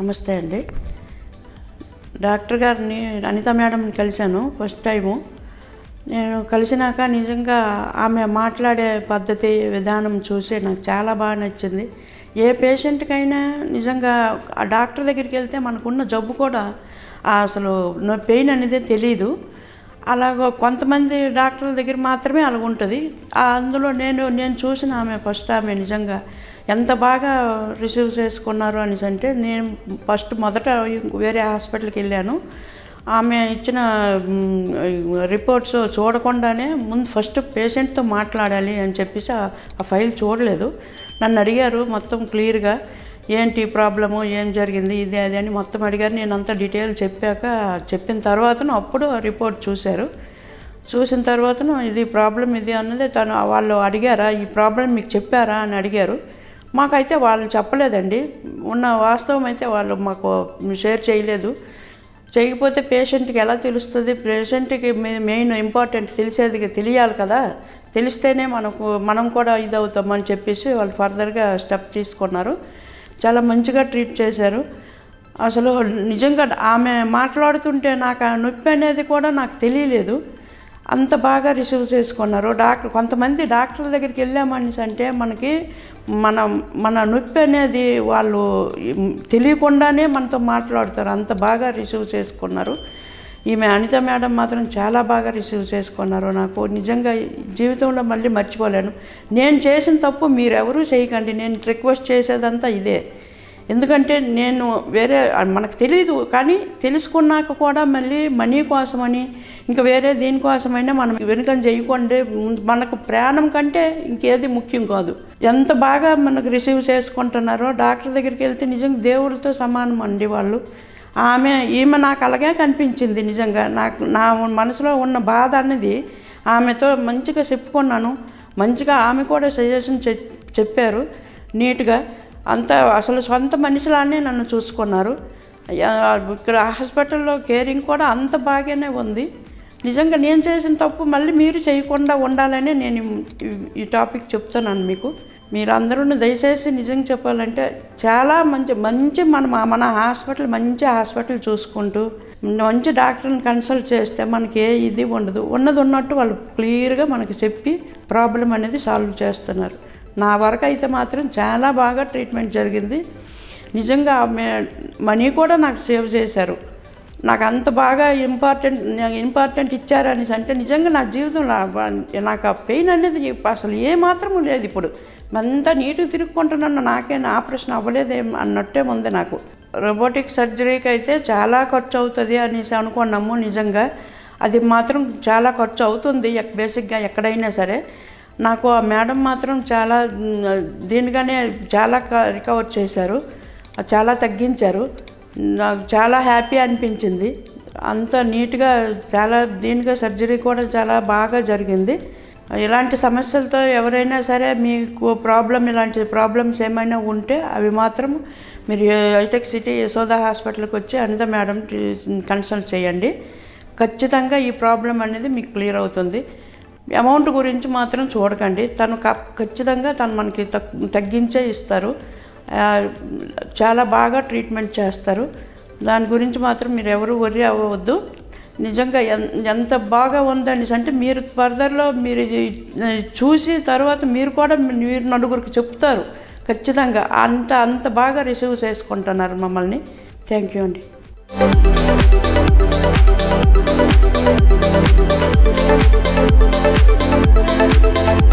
నమస్తే అండి డాక్టర్ గారిని అనిత మేడంని కలిశాను ఫస్ట్ టైము నేను కలిసినాక నిజంగా ఆమె మాట్లాడే పద్ధతి విధానం చూసి నాకు చాలా బాగా నచ్చింది ఏ పేషెంట్కైనా నిజంగా ఆ డాక్టర్ దగ్గరికి వెళ్తే మనకున్న జబ్బు కూడా ఆ అసలు పెయిన్ అనేది తెలియదు అలాగ కొంతమంది డాక్టర్ల దగ్గర మాత్రమే అలాగ ఉంటుంది ఆ అందులో నేను నేను చూసిన ఆమె ఫస్ట్ ఆమె నిజంగా ఎంత బాగా రిసీవ్ చేసుకున్నారు అనేసి అంటే నేను ఫస్ట్ మొదట వేరే హాస్పిటల్కి వెళ్ళాను ఆమె ఇచ్చిన మ్, రిపోర్ట్స్ చూడకుండానే ముందు ఫస్ట్ పేషెంట్తో మాట్లాడాలి అని చెప్పేసి ఆ ఆ ఫైల్ చూడలేదు నన్ను అడిగారు మొత్తం క్లియర్గా ఏంటి ప్రాబ్లము ఏం జరిగింది ఇది అది అని మొత్తం అడిగారు నేను అంతా డీటెయిల్ చెప్పాక చెప్పిన తర్వాతను అప్పుడు ఆ రిపోర్ట్ చూశారు చూసిన తర్వాతను ఇది ప్రాబ్లం ఇది అన్నది తను వాళ్ళు అడిగారా ఈ ప్రాబ్లం మీకు చెప్పారా అని అడిగారు మాకైతే వాళ్ళు చెప్పలేదండి ఉన్న వాస్తవం అయితే వాళ్ళు మాకు షేర్ చేయలేదు చేయకపోతే పేషెంట్కి ఎలా తెలుస్తుంది పేషెంట్కి మెయిన్ ఇంపార్టెంట్ తెలిసేది తెలియాలి కదా తెలిస్తేనే మనకు మనం కూడా ఇది అవుతామని చెప్పేసి వాళ్ళు ఫర్దర్గా స్టెప్ తీసుకున్నారు చాలా మంచిగా ట్రీట్ చేశారు అసలు నిజంగా ఆమె మాట్లాడుతుంటే నాకు ఆ నొప్పి అనేది కూడా నాకు తెలియలేదు అంత బాగా రిసీవ్ చేసుకున్నారు డాక్టర్ కొంతమంది డాక్టర్ల దగ్గరికి వెళ్ళామని అంటే మనకి మన మన నొప్పి అనేది వాళ్ళు తెలియకుండానే మనతో మాట్లాడతారు అంత బాగా రిసీవ్ చేసుకున్నారు ఈమె అనిత మేడం మాత్రం చాలా బాగా రిసీవ్ చేసుకున్నారు నాకు నిజంగా జీవితంలో మళ్ళీ మర్చిపోలేను నేను చేసిన తప్పు మీరెవరూ చేయకండి నేను రిక్వెస్ట్ చేసేదంతా ఇదే ఎందుకంటే నేను వేరే మనకు తెలియదు కానీ తెలుసుకున్నాక కూడా మళ్ళీ మనీ కోసమని ఇంకా వేరే దేనికోసమైనా మనం వెనుకం చేయకుండా ముందు మనకు ప్రాణం కంటే ఇంకేది ముఖ్యం కాదు ఎంత బాగా మనకు రిసీవ్ చేసుకుంటున్నారో డాక్టర్ దగ్గరికి వెళ్తే నిజంగా దేవుడితో సమానం అండి వాళ్ళు ఆమె ఈమె నాకు అలాగే కనిపించింది నిజంగా నాకు నా మనసులో ఉన్న బాధ అనేది ఆమెతో మంచిగా చెప్పుకున్నాను మంచిగా ఆమె కూడా సజెషన్ చె- చెప్పారు నీట్గా అంత అసలు సొంత మనిషిలానే నన్ను చూసుకున్నారు యా- ఇక్కడ హాస్పిటల్లో కేరింగ్ కూడా అంత బాగానే ఉంది నిజంగా నేను చేసిన తప్పు మళ్ళీ మీరు చేయకుండా ఉండాలని నేను ఈ- ఈ టాపిక్ చెప్తున్నాను మీకు మీరందరూ దయచేసి నిజంగా చెప్పాలంటే చాలా మంచి మంచి మన మన హాస్పిటల్ మంచి హాస్పిటల్ చూసుకుంటూ మంచి డాక్టర్ని కన్సల్ట్ చేస్తే మనకి ఏ ఇది ఉండదు ఉన్నది ఉన్నట్టు వాళ్ళు క్లియర్గా మనకి చెప్పి ప్రాబ్లం అనేది సాల్వ్ చేస్తున్నారు నా వరకు అయితే మాత్రం చాలా బాగా ట్రీట్మెంట్ జరిగింది నిజంగా ఆమె మనీ కూడా నాకు సేవ్ చేశారు నాకు అంత బాగా ఇంపార్టెంట్ ఇంపార్టెంట్ ఇచ్చారనేసి అంటే నిజంగా నా జీవితంలో ఆ- నాకు ఆ పెయిన్ అనేది అసలు ఏ మాత్రము లేదు ఇప్పుడు అంతా నీట్గా తిరుక్కుంటున్నాను నాకేం ఆపరేషన్ అవ్వలేదేం అన్నట్టే ఉంది నాకు రోబోటిక్ సర్జరీకి అయితే చాలా ఖర్చు అవుతుంది అనేసి అనుకున్నాము నిజంగా అది మాత్రం చాలా ఖర్చు అవుతుంది ఎక్- బేసిక్గా ఎక్కడైనా సరే నాకు ఆ మేడం మాత్రం చాలా మ్, దీనిగానే చాలా క- రికవర్ చేశారు చాలా తగ్గించారు నాకు చాలా హ్యాపీ అనిపించింది అంత నీట్గా చాలా దీనిగా సర్జరీ కూడా చాలా బాగా జరిగింది ఇలాంటి సమస్యలతో ఎవరైనా సరే మీకు ప్రాబ్లం ఇలాంటి ప్రాబ్లమ్స్ ఏమైనా ఉంటే అవి మాత్రం మీరు హైటెక్ సిటీ యశోదా హాస్పిటల్కి వచ్చి అనిత మేడం కన్సల్ట్ చేయండి ఖచ్చితంగా ఈ ప్రాబ్లం అనేది మీకు క్లియర్ అవుతుంది అమౌంట్ గురించి మాత్రం చూడకండి తను కప్- ఖచ్చితంగా తను మనకి తగ్- తగ్గించే ఇస్తారు ఆ, చాలా బాగా ట్రీట్మెంట్ చేస్తారు దాని గురించి మాత్రం మీరు ఎవరు worry అవ్వవద్దు నిజంగా ఎన్- ఎంత బాగా ఉందని అంటే మీరు ఫర్దర్లో మీరు ఇది ఆ, చూసి తర్వాత మీరు కూడా మీరు నలుగురికి చెప్తారు ఖచ్చితంగా అంత అంత బాగా రిసీవ్ చేసుకుంటున్నారు మమ్మల్ని థ్యాంక్ యూ అండి